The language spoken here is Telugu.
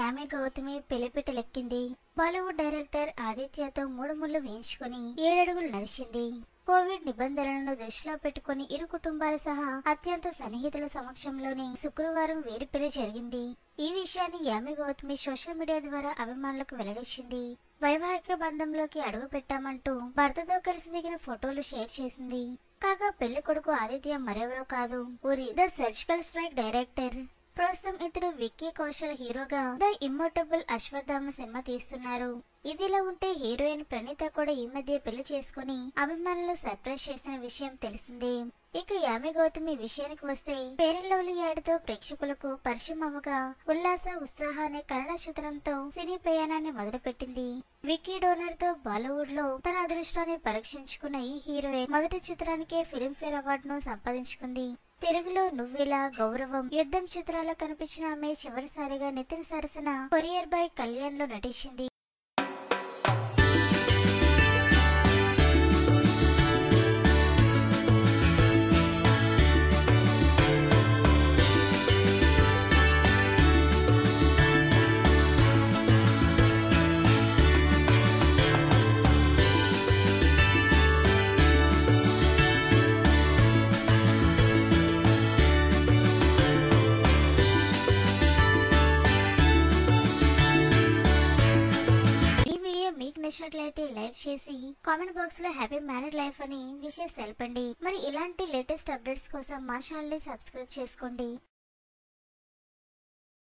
యామి గౌతమి పెళ్లిపిట్టలెక్కింది బాలీవుడ్ డైరెక్టర్ ఆదిత్యతో మూడు ముళ్ళు వేయించుకుని ఏడడుగులు నడిచింది కోవిడ్ నిబంధనలను దృష్టిలో పెట్టుకుని ఇరు కుటుంబాల సహా అత్యంత సన్నిహితుల సమక్షంలోనే శుక్రవారం వీరి పెళ్లి జరిగింది ఈ విషయాన్ని యామి గౌతమి సోషల్ మీడియా ద్వారా అభిమానులకు వెల్లడించింది వైవాహిక బంధంలోకి అడుగు పెట్టామంటూ భర్తతో కలిసి దిగిన ఫోటోలు షేర్ చేసింది కాగా పెళ్లి కొడుకు ఆదిత్య మరెవరో కాదు ఊరి ద సర్జికల్ స్ట్రైక్ డైరెక్టర్ ప్రస్తుతం ఇతడు విక్కీ కౌశల్ హీరోగా ద ఇమ్మోటబుల్ అశ్వత్థామ సినిమా తీస్తున్నారు ఇదిలా ఉంటే హీరోయిన్ ప్రణీత కూడా ఈ మధ్య పెళ్లి చేసుకుని అభిమానులు సర్ప్రైజ్ చేసిన విషయం తెలిసిందే ఇక యామి గౌతమి విషయానికి వస్తే పేరెన్ లవ్లీ యాడ్తో ప్రేక్షకులకు పరిచయం అవ్వగా ఉల్లాస ఉత్సాహ అనే కన్నడ చిత్రంతో సినీ ప్రయాణాన్ని మొదలుపెట్టింది విక్కీ డోనర్ తో బాలీవుడ్ లో తన అదృష్టాన్ని పరీక్షించుకున్న ఈ హీరోయిన్ మొదటి చిత్రానికే ఫిల్మ్ఫేర్ అవార్డును సంపాదించుకుంది తెలుగులో నువ్విలా గౌరవం యుద్ధం చిత్రాల్లో కనిపించిన ఆమె చివరిసారిగా నితిన్ సరసన కొరియర్ బై కళ్యాణ్ లో నటించింది ఈ వీడియో మీకు నచ్చినట్లయితే లైక్ చేసి కామెంట్ బాక్స్ లో హ్యాపీ మ్యారీడ్ లైఫ్ అని విషెస్ తెలపండి మరి ఇలాంటి లేటెస్ట్ అప్డేట్స్ కోసం మా ఛానల్ ని సబ్స్క్రైబ్ చేసుకోండి